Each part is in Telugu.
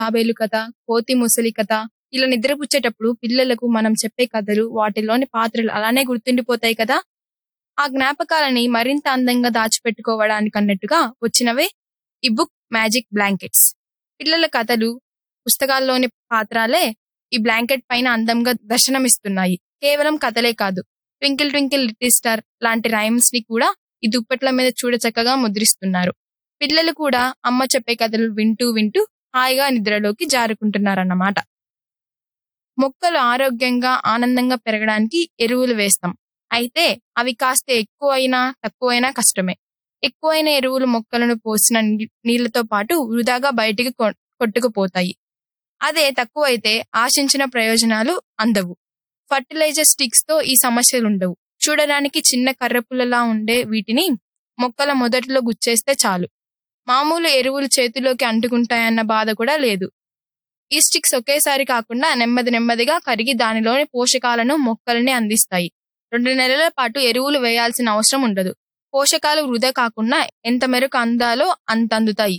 తాబేలు కథ కోతి ముసలి కథ ఇలా నిద్రపుచ్చేటప్పుడు పిల్లలకు మనం చెప్పే కథలు వాటిలోని పాత్రలు అలానే గుర్తుండిపోతాయి కదా ఆ జ్ఞాపకాలని మరింత అందంగా దాచిపెట్టుకోవడానికి అన్నట్టుగా వచ్చినవే ఈ బుక్ మ్యాజిక్ బ్లాంకెట్స్ పిల్లల కథలు పుస్తకాల్లోని పాత్రాలే ఈ బ్లాంకెట్ పైన అందంగా దర్శనమిస్తున్నాయి కేవలం కథలే కాదు ట్వింకిల్ ట్వింకిల్ లిటిల్ స్టార్ లాంటి రైమ్స్ ని కూడా ఈ దుప్పట్ల మీద చూడ చక్కగా ముద్రిస్తున్నారు పిల్లలు కూడా అమ్మ చెప్పే కథలు వింటూ వింటూ హాయిగా నిద్రలోకి జారుకుంటున్నారన్నమాట మొక్కలు ఆరోగ్యంగా ఆనందంగా పెరగడానికి ఎరువులు వేస్తాం అయితే అవి కాస్త ఎక్కువైనా తక్కువైనా కష్టమే ఎక్కువైన ఎరువులు మొక్కలను పోసిన నీ- నీళ్లతో పాటు వృధాగా బయటికి కొ- కొట్టుకుపోతాయి అదే తక్కువైతే ఆశించిన ప్రయోజనాలు అందవు ఫర్టిలైజర్ స్టిక్స్ తో ఈ సమస్యలు ఉండవు చూడడానికి చిన్న కర్రపుల్లలా ఉండే వీటిని మొక్కల మొదటిలో గుచ్చేస్తే చాలు మామూలు ఎరువులు చేతిలోకి అంటుకుంటాయన్న బాధ కూడా లేదు ఈ స్టిక్స్ ఒకేసారి కాకుండా నెమ్మది నెమ్మదిగా కరిగి దానిలోని పోషకాలను మొక్కలని అందిస్తాయి రెండు నెలల పాటు ఎరువులు వేయాల్సిన అవసరం ఉండదు పోషకాలు వృధా కాకుండా ఎంత మేరకు అందాలో అంత అందుతాయి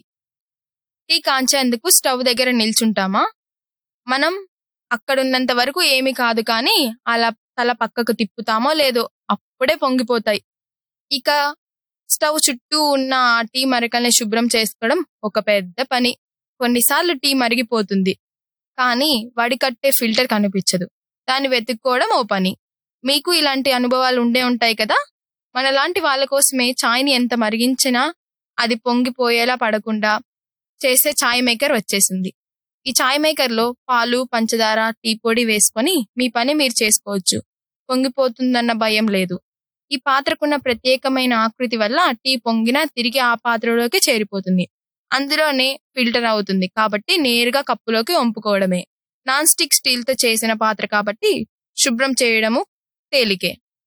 టీ కాంచేందుకు స్టవ్ దగ్గర నిల్చుంటామా మనం అక్కడున్నంత వరకు ఏమి కాదు కానీ అలా తల పక్కకు తిప్పుతామో లేదో అప్పుడే పొంగిపోతాయి ఇక స్టవ్ చుట్టూ ఉన్న ఆ టీ మరకల్ని శుభ్రం చేసుకోవడం ఒక పెద్ద పని కొన్నిసార్లు టీ మరిగిపోతుంది కానీ వడికట్టే ఫిల్టర్ కనిపించదు దాన్ని వెతుక్కోవడం ఓ పని మీకు ఇలాంటి అనుభవాలు ఉండే ఉంటాయి కదా మనలాంటి వాళ్ళ కోసమే ఛాయ్ని ఎంత మరిగించినా అది పొంగిపోయేలా పడకుండా చేసే ఛాయ్ మేకర్ వచ్చేసింది ఈ ఛాయ్ మేకర్ లో పాలు పంచదార టీ పొడి వేసుకొని మీ పని మీరు చేసుకోవచ్చు పొంగిపోతుందన్న భయం లేదు ఈ పాత్రకున్న ప్రత్యేకమైన ఆకృతి వల్ల టీ పొంగినా తిరిగి ఆ పాత్రలోకి చేరిపోతుంది అందులోనే ఫిల్టర్ అవుతుంది కాబట్టి నేరుగా కప్పులోకి వంపుకోవడమే నాన్ స్టిక్ స్టీల్ తో చేసిన పాత్ర కాబట్టి శుభ్రం చేయడము తేలికే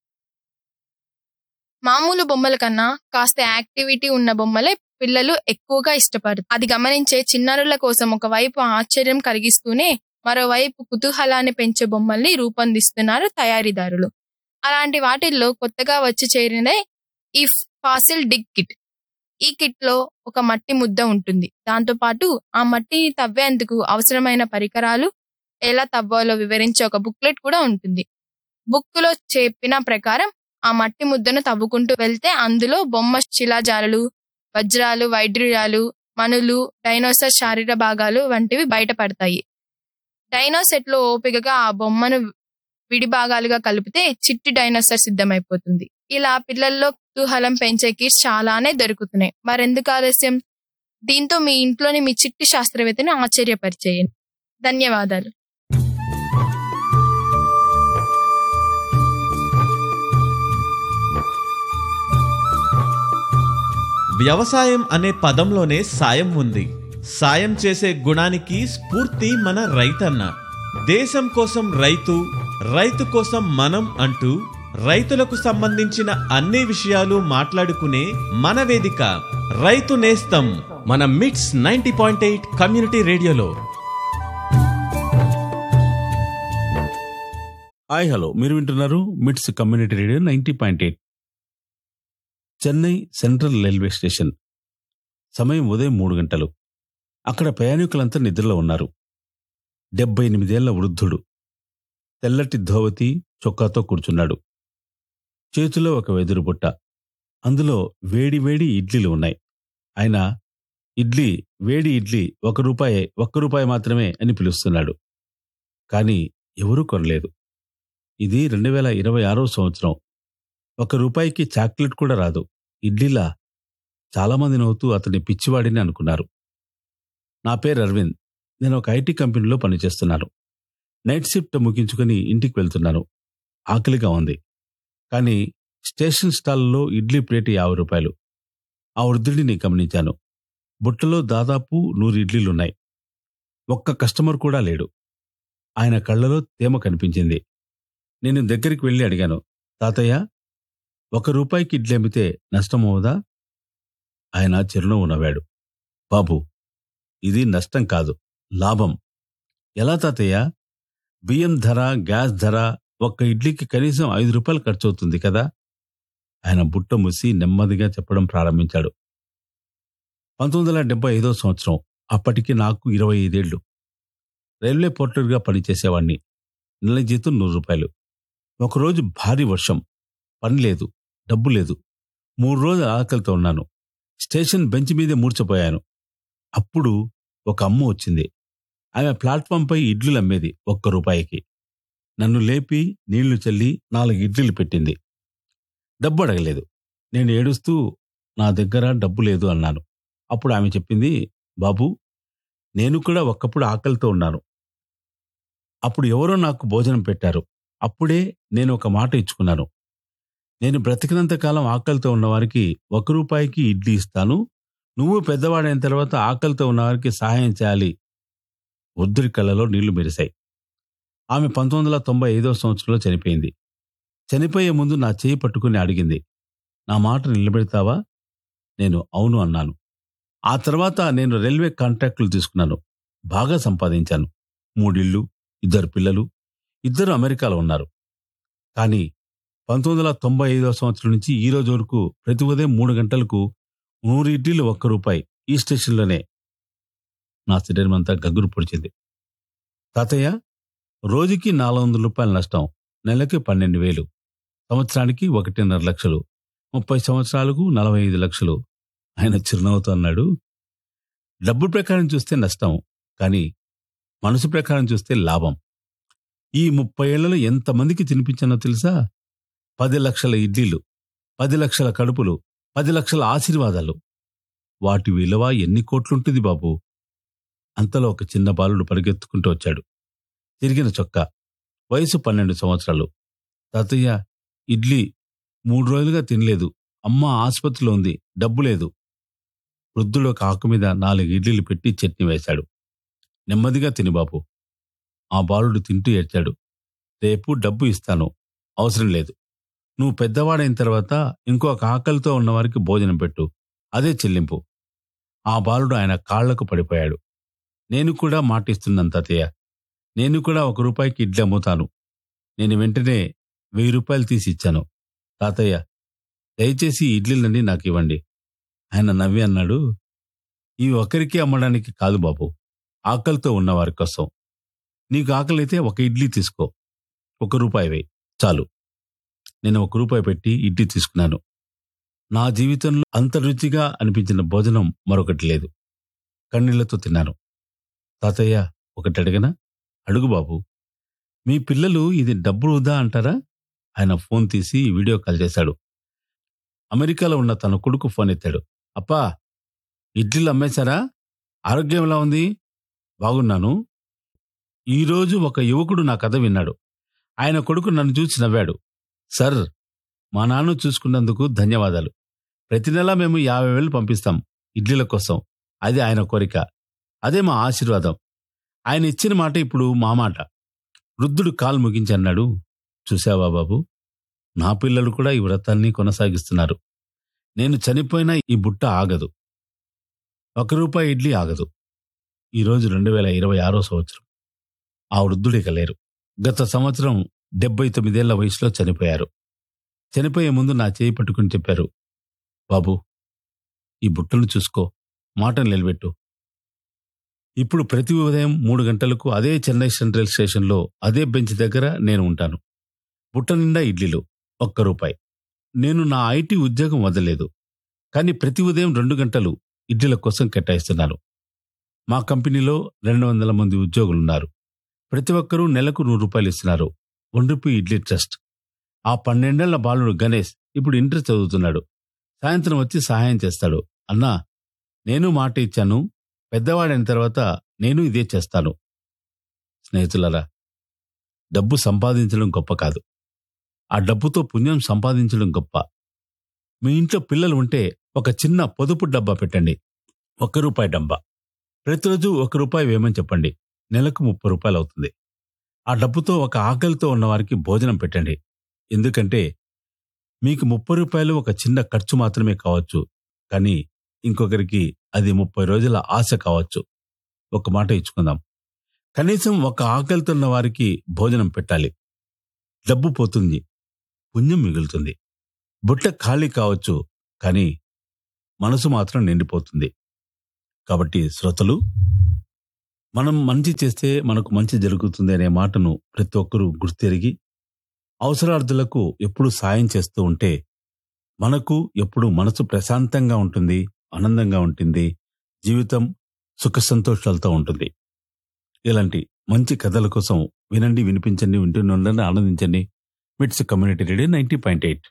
మామూలు బొమ్మల కన్నా కాస్త యాక్టివిటీ ఉన్న బొమ్మలే పిల్లలు ఎక్కువగా ఇష్టపడతారు అది గమనించే చిన్నారుల కోసం ఒకవైపు ఆశ్చర్యం కలిగిస్తూనే మరోవైపు కుతూహలాన్ని పెంచే బొమ్మల్ని రూపొందిస్తున్నారు తయారీదారులు అలాంటి వాటిల్లో కొత్తగా వచ్చి చేరినదే ఈ ఫాసిల్ డిగ్ కిట్ ఈ కిట్ లో ఒక మట్టి ముద్ద ఉంటుంది దాంతో పాటు ఆ మట్టిని తవ్వేందుకు అవసరమైన పరికరాలు ఎలా తవ్వాలో వివరించే ఒక బుక్లెట్ కూడా ఉంటుంది బుక్ లో చెప్పిన ప్రకారం ఆ మట్టి ముద్దను తవ్వుకుంటూ వెళ్తే అందులో బొమ్మ శిలాజాలు వజ్రాలు వైడ్యురాలు మనులు డైనోసర్ శారీర భాగాలు వంటివి బయటపడతాయి డైనోసెట్ లో ఓపికగా ఆ బొమ్మను విడి భాగాలుగా కలిపితే చిట్టి డైనోసర్ సిద్ధమైపోతుంది ఇలా పిల్లల్లో కుతూహలం పెంచే కిట్స్ చాలానే దొరుకుతున్నాయి మరెందుకు ఆలస్యం దీంతో మీ ఇంట్లోని మీ చిట్టి శాస్త్రవేత్తని ఆశ్చర్యపరిచేయండి ధన్యవాదాలు వ్యవసాయం అనే పదంలోనే సాయం ఉంది సాయం చేసే గుణానికి స్ఫూర్తి మన రైతన్న దేశం కోసం రైతు రైతు కోసం మనం అంటూ రైతులకు సంబంధించిన అన్ని విషయాలు మాట్లాడుకునే మన వేదిక రైతు నేస్తం మన MITS ninety point eight community రేడియోలో హాయ్ హలో మీరు వింటున్నారు MITS community radio ninety point eight Chennai central railway station సమయం ఉదయం మూడు గంటలు అక్కడ ప్రయాణికులంతా నిద్రలో ఉన్నారు డెబ్బై ఎనిమిదేళ్ల వృద్ధుడు తెల్లటి ధోవతి చొక్కాతో కూర్చున్నాడు చేతిలో ఒక వెదురు బుట్ట అందులో వేడి వేడి ఇడ్లీలు ఉన్నాయి ఆయన ఇడ్లీ వేడి ఇడ్లీ ఒక రూపాయే ఒక్క రూపాయి మాత్రమే అని పిలుస్తున్నాడు కానీ ఎవరూ కొనలేదు ఇది రెండు వేల ఇరవై ఆరో సంవత్సరం ఒక రూపాయికి చాక్లెట్ కూడా రాదు ఇడ్లీలా చాలామంది నవ్వుతూ అతని పిచ్చివాడిని అనుకున్నారు నా పేరు అరవింద్ నేను ఒక ఐటీ కంపెనీలో పనిచేస్తున్నాను నైట్ షిఫ్ట్ ముగించుకొని ఇంటికి వెళ్తున్నాను ఆకలిగా ఉంది కానీ స్టేషన్ స్టాల్లో ఇడ్లీ ప్లేట్ యాభై రూపాయలు ఆ వృద్ధుడిని గమనించాను బుట్టలో దాదాపు నూరు ఇడ్లీలున్నాయి ఒక్క కస్టమర్ కూడా లేడు ఆయన కళ్ళలో తేమ కనిపించింది నేను దగ్గరికి వెళ్ళి అడిగాను తాతయ్య ఒక రూపాయికి ఇడ్లీ అమ్మితే నష్టమవుదా ఆయన చిరునవ్వు నవ్వాడు బాబు ఇది నష్టం కాదు లాభం ఎలా తాతయ్య బియ్యం ధర గ్యాస్ ధర ఒక్క ఇడ్లీకి కనీసం ఐదు రూపాయలు ఖర్చు అవుతుంది కదా ఆయన బుట్ట మూసి నెమ్మదిగా చెప్పడం ప్రారంభించాడు పంతొమ్మిది వందల డెబ్బై ఐదో సంవత్సరం అప్పటికి నాకు ఇరవై ఐదేళ్లు రైల్వే పోర్టర్గా పనిచేసేవాణ్ణి నెల జీతం నూరు రూపాయలు ఒకరోజు భారీ వర్షం పని లేదు డబ్బు లేదు మూడు రోజులు ఆకలితో ఉన్నాను స్టేషన్ బెంచ్ మీదే మూర్చపోయాను అప్పుడు ఒక అమ్మ వచ్చింది ఆమె ప్లాట్ఫామ్పై ఇడ్లీలు అమ్మేది ఒక్క రూపాయికి నన్ను లేపి నీళ్లు చల్లి నాలుగు ఇడ్లీలు పెట్టింది డబ్బు అడగలేదు నేను ఏడుస్తూ నా దగ్గర డబ్బు లేదు అన్నాను అప్పుడు ఆమె చెప్పింది బాబు నేను కూడా ఒక్కప్పుడు ఆకలితో ఉన్నాను అప్పుడు ఎవరో నాకు భోజనం పెట్టారు అప్పుడే నేను ఒక మాట ఇచ్చుకున్నాను నేను బ్రతికినంత కాలం ఆకలితో ఉన్నవారికి ఒక రూపాయికి ఇడ్లీ ఇస్తాను నువ్వు పెద్దవాడైన తర్వాత ఆకలితో ఉన్నవారికి సహాయం చేయాలి వృద్ధుడి కళ్ళలో నీళ్లు మెరిశాయి ఆమె పంతొమ్మిది వందల తొంభై ఐదో సంవత్సరంలో చనిపోయింది చనిపోయే ముందు నా చేయి పట్టుకుని అడిగింది నా మాట నిలబెడతావా నేను అవును అన్నాను ఆ తర్వాత నేను రైల్వే కాంట్రాక్టులు తీసుకున్నాను బాగా సంపాదించాను మూడిళ్ళు ఇద్దరు పిల్లలు ఇద్దరు అమెరికాలో ఉన్నారు కానీ పంతొమ్మిది వందల తొంభై ఐదో సంవత్సరం నుంచి ఈ రోజు వరకు ప్రతి ఉదయం మూడు గంటలకు నూరు ఇడ్లీలు ఒక్క రూపాయి ఈ స్టేషన్లోనే నా శరీరం అంతా గగ్గురు పొడిచింది తాతయ్య రోజుకి నాలుగు వందల రూపాయల నష్టం నెలకి పన్నెండు వేలు సంవత్సరానికి ఒకటిన్నర లక్షలు ముప్పై సంవత్సరాలకు నలభై ఐదు లక్షలు ఆయన చిరునవ్వుతో అన్నాడు డబ్బు ప్రకారం చూస్తే నష్టం కానీ మనసు ప్రకారం చూస్తే లాభం ఈ ముప్పై ఏళ్లలో ఎంతమందికి తినిపించానో తెలుసా పది లక్షల ఇడ్లీలు పది లక్షల కడుపులు పది లక్షల ఆశీర్వాదాలు వాటి విలువ ఎన్ని కోట్లుంటుంది బాబు అంతలో ఒక చిన్న బాలుడు పరిగెత్తుకుంటూ వచ్చాడు తిరిగిన చొక్కా వయసు పన్నెండు సంవత్సరాలు తాతయ్య ఇడ్లీ మూడు రోజులుగా తినలేదు అమ్మ ఆసుపత్రిలో ఉంది డబ్బు లేదు వృద్ధుడు ఒక ఆకు మీద నాలుగు ఇడ్లీలు పెట్టి చట్నీ వేశాడు నెమ్మదిగా తిని బాబు ఆ బాలుడు తింటూ ఏడ్చాడు రేపు డబ్బు ఇస్తాను అవసరం లేదు నువ్వు పెద్దవాడైన తర్వాత ఇంకొక ఆకలితో ఉన్నవారికి భోజనం పెట్టు అదే చెల్లింపు ఆ బాలుడు ఆయన కాళ్లకు పడిపోయాడు నేను కూడా మాటిస్తున్నాను తాతయ్య నేను కూడా ఒక రూపాయికి ఇడ్లీ అమ్ముతాను నేను వెంటనే వెయ్యి రూపాయలు తీసి ఇచ్చాను తాతయ్య దయచేసి ఈ ఇడ్లీలన్నీ నాకు ఇవ్వండి ఆయన నవ్వి అన్నాడు ఇవి ఒకరికి అమ్మడానికి కాదు బాబు ఆకలితో ఉన్నవారి కోసం నీకు ఆకలైతే ఒక ఇడ్లీ తీసుకో ఒక రూపాయి వేయి చాలు నేను ఒక రూపాయి పెట్టి ఇడ్లీ తీసుకున్నాను నా జీవితంలో అంత రుచిగా అనిపించిన భోజనం మరొకటి లేదు కన్నీళ్లతో తిన్నాను తాతయ్య ఒకటి అడిగనా అడుగు బాబు మీ పిల్లలు ఇది డబ్బు వృధా అంటారా ఆయన ఫోన్ తీసి వీడియో కాల్ చేశాడు అమెరికాలో ఉన్న తన కొడుకు ఫోన్ ఎత్తాడు అప్పా ఇడ్లీలు అమ్మేశారా ఆరోగ్యం ఎలా ఉంది బాగున్నాను ఈరోజు ఒక యువకుడు నా కథ విన్నాడు ఆయన కొడుకు నన్ను చూసి నవ్వాడు సార్ మా నాన్న చూసుకున్నందుకు ధన్యవాదాలు ప్రతి నెలా మేము యాభై వేలు పంపిస్తాం ఇడ్లీల కోసం అది ఆయన కోరిక అదే మా ఆశీర్వాదం ఆయన ఇచ్చిన మాట ఇప్పుడు మా మాట వృద్ధుడు కాలు ముగించి అన్నాడు చూసావా బాబు నా పిల్లలు కూడా ఈ వ్రతాన్ని కొనసాగిస్తున్నారు నేను చనిపోయినా ఈ బుట్ట ఆగదు ఒక రూపాయి ఇడ్లీ ఆగదు ఈరోజు రెండు వేల ఇరవై ఆరో సంవత్సరం ఆ వృద్ధుడు ఇక లేరు గత సంవత్సరం డెబ్బై తొమ్మిదేళ్ల వయసులో చనిపోయారు చనిపోయే ముందు నా చేయి పట్టుకుని చెప్పారు బాబు ఈ బుట్టను చూసుకో మాటను నిలబెట్టు ఇప్పుడు ప్రతి ఉదయం మూడు గంటలకు అదే చెన్నై సెంట్రల్ స్టేషన్లో అదే బెంచ్ దగ్గర నేను ఉంటాను బుట్ట నిండా ఇడ్లీలు ఒక్క రూపాయి నేను నా ఐటీ ఉద్యోగం వదలేదు కానీ ప్రతి ఉదయం రెండు గంటలు ఇడ్లీల కోసం కేటాయిస్తున్నాను మా కంపెనీలో రెండు వందల మంది ఉద్యోగులున్నారు ప్రతి ఒక్కరూ నెలకు నూరు రూపాయలు ఇస్తున్నారు వన్ రూపీ ఇడ్లీ ట్రస్ట్ ఆ పన్నెండేళ్ల బాలుడు గణేష్ ఇప్పుడు ఇంటర్ చదువుతున్నాడు సాయంత్రం వచ్చి సహాయం చేస్తాడు అన్నా నేను మాట ఇచ్చాను పెద్దవాడైన తర్వాత నేను ఇదే చేస్తాను స్నేహితులరా డబ్బు సంపాదించడం గొప్ప కాదు ఆ డబ్బుతో పుణ్యం సంపాదించడం గొప్ప మీ ఇంట్లో పిల్లలు ఉంటే ఒక చిన్న పొదుపు డబ్బా పెట్టండి ఒక్క రూపాయి డబ్బా ప్రతిరోజు ఒక రూపాయి వేయమని చెప్పండి నెలకు ముప్పై రూపాయలు అవుతుంది ఆ డబ్బుతో ఒక ఆకలితో ఉన్నవారికి భోజనం పెట్టండి ఎందుకంటే మీకు ముప్పై రూపాయలు ఒక చిన్న ఖర్చు మాత్రమే కావచ్చు కానీ ఇంకొకరికి అది ముప్పై రోజుల ఆశ కావచ్చు ఒక మాట ఇచ్చుకుందాం కనీసం ఒక ఆకలితో ఉన్న వారికి భోజనం పెట్టాలి డబ్బు పోతుంది పుణ్యం మిగులుతుంది బుట్ట ఖాళీ కావచ్చు కానీ మనసు మాత్రం నిండిపోతుంది కాబట్టి శ్రోతలు మనం మంచి చేస్తే మనకు మంచి జరుగుతుంది అనే మాటను ప్రతి ఒక్కరూ గుర్తెరిగి అవసరార్థులకు ఎప్పుడు సాయం చేస్తూ ఉంటే మనకు ఎప్పుడు మనసు ప్రశాంతంగా ఉంటుంది ఆనందంగా ఉంటుంది జీవితం సుఖ సంతోషాలతో ఉంటుంది ఇలాంటి మంచి కథల కోసం వినండి వినిపించండి వింటూనే ఉండండి ఆనందించండి MITS community radio ninety point eight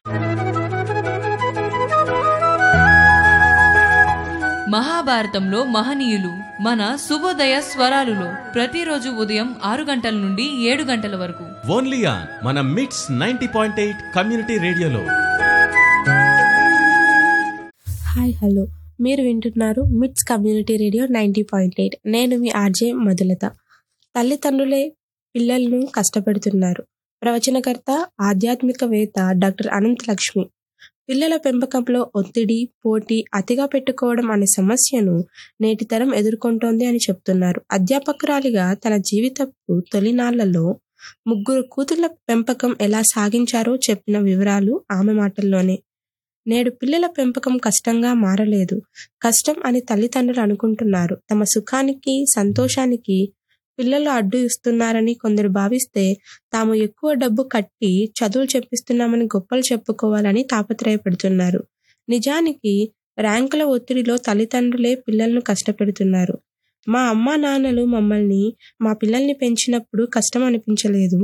మహాభారతంలో మహనీయులు మన శుభోదయ స్వరాలులో ప్రతిరోజు ఉదయం ఆరు గంటల నుండి ఏడు గంటల వరకు ఓన్లీ ఆన్ మన MITS ninety point eight community రేడియోలో హాయ్ హలో మీరు వింటున్నారు MITS community radio ninety point eight నేను మీ ఆర్జే మధులత తల్లిదండ్రులే పిల్లలను కష్టపెడుతున్నారు ప్రవచనకర్త ఆధ్యాత్మికవేత్త డాక్టర్ అనంత లక్ష్మి పిల్లల పెంపకంలో ఒత్తిడి పోటీ అతిగా పెట్టుకోవడం అనే సమస్యను నేటి తరం ఎదుర్కొంటోంది అని చెప్తున్నారు అధ్యాపకురాలిగా తన జీవితపు తొలినాళ్లలో ముగ్గురు కూతుళ్ల పెంపకం ఎలా సాగించారో చెప్పిన వివరాలు ఆమె మాటల్లోనే నేడు పిల్లల పెంపకం కష్టంగా మారలేదు కష్టం అని తల్లిదండ్రులు అనుకుంటున్నారు తమ సుఖానికి సంతోషానికి పిల్లలు అడ్డు ఇస్తున్నారని కొందరు భావిస్తే తాము ఎక్కువ డబ్బు కట్టి చదువులు చెప్పిస్తున్నామని గొప్పలు చెప్పుకోవాలని తాపత్రయపడుతున్నారు నిజానికి ర్యాంకుల ఒత్తిడిలో తల్లిదండ్రులే పిల్లలను కష్టపెడుతున్నారు మా అమ్మా నాన్నలు మమ్మల్ని మా పిల్లల్ని పెంచినప్పుడు కష్టం అనిపించలేదు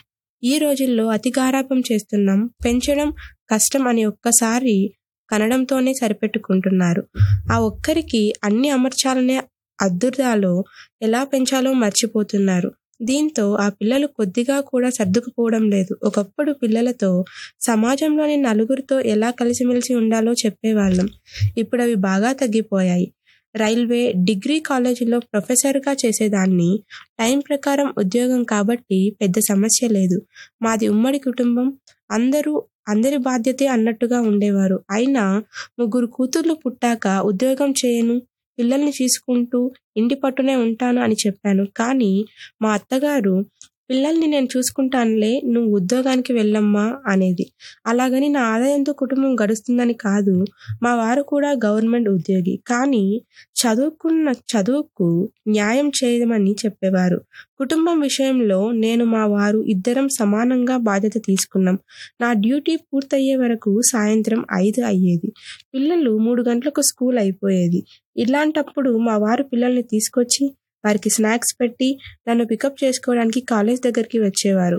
ఈ రోజుల్లో అతి గారాపం చేస్తున్నాం పెంచడం కష్టం అని ఒక్కసారి కనడంతోనే సరిపెట్టుకుంటున్నారు ఆ ఒక్కరికి అన్ని అమర్చాలనే అద్దుర్దాలో ఎలా పెంచాలో మర్చిపోతున్నారు దీంతో ఆ పిల్లలు కొద్దిగా కూడా సర్దుకుపోవడం లేదు ఒకప్పుడు పిల్లలతో సమాజంలోని నలుగురితో ఎలా కలిసిమెలిసి ఉండాలో చెప్పేవాళ్ళం ఇప్పుడు అవి బాగా తగ్గిపోయాయి రైల్వే డిగ్రీ కాలేజీలో ప్రొఫెసర్గా చేసేదాన్ని టైం ప్రకారం ఉద్యోగం కాబట్టి పెద్ద సమస్య లేదు మాది ఉమ్మడి కుటుంబం అందరూ అందరి బాధ్యతే అన్నట్టుగా ఉండేవారు అయినా ముగ్గురు కూతుర్లు పుట్టాక ఉద్యోగం చేయను పిల్లల్ని చూసుకుంటూ ఇంటి పట్టునే ఉంటాను అని చెప్పాను కానీ మా అత్తగారు పిల్లల్ని నేను చూసుకుంటానులే నువ్వు ఉద్యోగానికి వెళ్ళమ్మా అనేది అలాగని నా ఆదాయంతో కుటుంబం గడుస్తుందని కాదు మా వారు కూడా గవర్నమెంట్ ఉద్యోగి కానీ చదువుకున్న చదువుకు న్యాయం చేయమని చెప్పేవారు కుటుంబం విషయంలో నేను మా వారు ఇద్దరం సమానంగా బాధ్యత తీసుకున్నాం నా డ్యూటీ పూర్తయ్యే వరకు సాయంత్రం ఐదు అయ్యేది పిల్లలు మూడు గంటలకు స్కూల్ అయిపోయేది ఇలాంటప్పుడు మా వారు పిల్లల్ని తీసుకొచ్చి వారికి స్నాక్స్ పెట్టి నన్ను పికప్ చేసుకోవడానికి కాలేజ్ దగ్గరికి వచ్చేవారు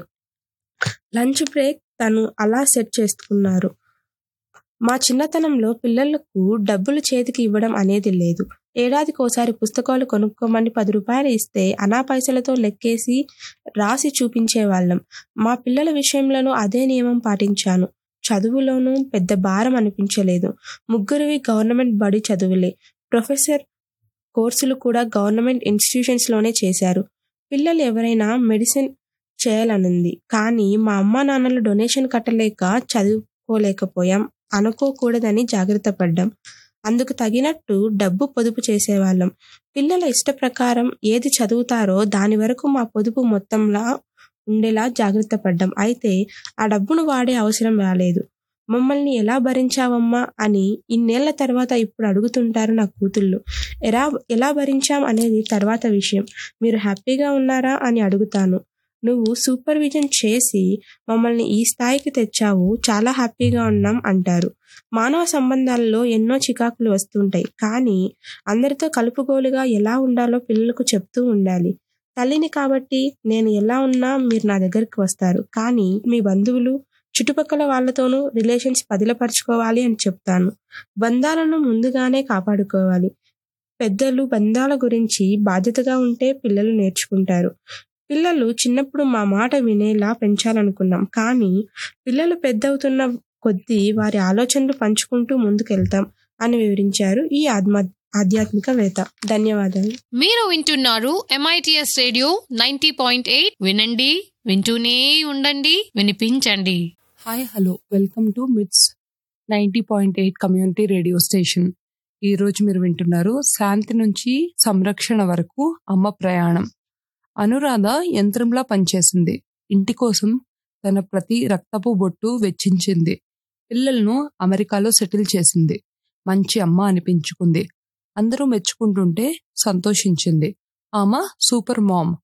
లంచ్ బ్రేక్ తను అలా సెట్ చేసుకున్నారు మా చిన్నతనంలో పిల్లలకు డబ్బులు చేతికి ఇవ్వడం అనేది లేదు ఏడాదికోసారి పుస్తకాలు కొనుక్కోమని పది రూపాయలు ఇస్తే అనా పైసలతో లెక్కేసి రాసి చూపించేవాళ్ళం మా పిల్లల విషయంలోనూ అదే నియమం పాటించాను చదువులోనూ పెద్ద భారం అనిపించలేదు ముగ్గురివి గవర్నమెంట్ బడి చదువులే ప్రొఫెసర్ కోర్సులు కూడా గవర్నమెంట్ ఇన్స్టిట్యూషన్స్లోనే చేశారు పిల్లలు ఎవరైనా మెడిసిన్ చేయాలనుంది కానీ మా అమ్మా నాన్నలు డొనేషన్ కట్టలేక చదువుకోలేకపోయాం అనుకోకూడదని జాగ్రత్త పడ్డాం అందుకు తగినట్టు డబ్బు పొదుపు చేసేవాళ్ళం పిల్లల ఇష్ట ప్రకారం ఏది చదువుతారో దాని వరకు మా పొదుపు మొత్తంలా ఉండేలా జాగ్రత్త పడ్డాం అయితే ఆ డబ్బును వాడే అవసరం రాలేదు మమ్మల్ని ఎలా భరించావమ్మా అని ఇన్నేళ్ల తర్వాత ఇప్పుడు అడుగుతుంటారు నా కూతుళ్ళు ఎలా ఎలా భరించాం అనేది తర్వాత విషయం మీరు హ్యాపీగా ఉన్నారా అని అడుగుతాను నువ్వు సూపర్విజన్ చేసి మమ్మల్ని ఈ స్థాయికి తెచ్చావు చాలా హ్యాపీగా ఉన్నాం అంటారు మానవ సంబంధాలలో ఎన్నో చికాకులు వస్తుంటాయి కానీ అందరితో కలుపుగోలుగా ఎలా ఉండాలో పిల్లలకు చెప్తూ ఉండాలి తల్లిని కాబట్టి నేను ఎలా ఉన్నా మీరు నా దగ్గరికి వస్తారు కానీ మీ బంధువులు చుట్టుపక్కల వాళ్ళతోనూ రిలేషన్స్ పదిలపరచుకోవాలి అని చెప్తాను బంధాలను ముందుగానే కాపాడుకోవాలి పెద్దలు బంధాల గురించి బాధ్యతగా ఉంటే పిల్లలు నేర్చుకుంటారు పిల్లలు చిన్నప్పుడు మా మాట వినేలా పెంచాలనుకున్నాం కానీ పిల్లలు పెద్దవుతున్న కొద్దీ వారి ఆలోచనలు పంచుకుంటూ ముందుకెళ్తాం అని వివరించారు ఈ ఆత్మ ఆధ్యాత్మికవేత్త ధన్యవాదాలు మీరు వింటున్నారు MITS radio ninety point eight వినండి వింటూనే ఉండండి వినిపించండి hi hello welcome to MITS ninety point eight community radio station ఈ రోజు మీరు వింటున్నారు శాంతి నుంచి సంరక్షణ వరకు అమ్మ ప్రయాణం అనురాధ యంత్రంలా పనిచేసింది ఇంటి కోసం తన ప్రతి రక్తపు బొట్టు వెచ్చించింది పిల్లలను అమెరికాలో సెటిల్ చేసింది మంచి అమ్మ అనిపించుకుంది అందరూ మెచ్చుకుంటుంటే సంతోషించింది ఆమె సూపర్ మామ్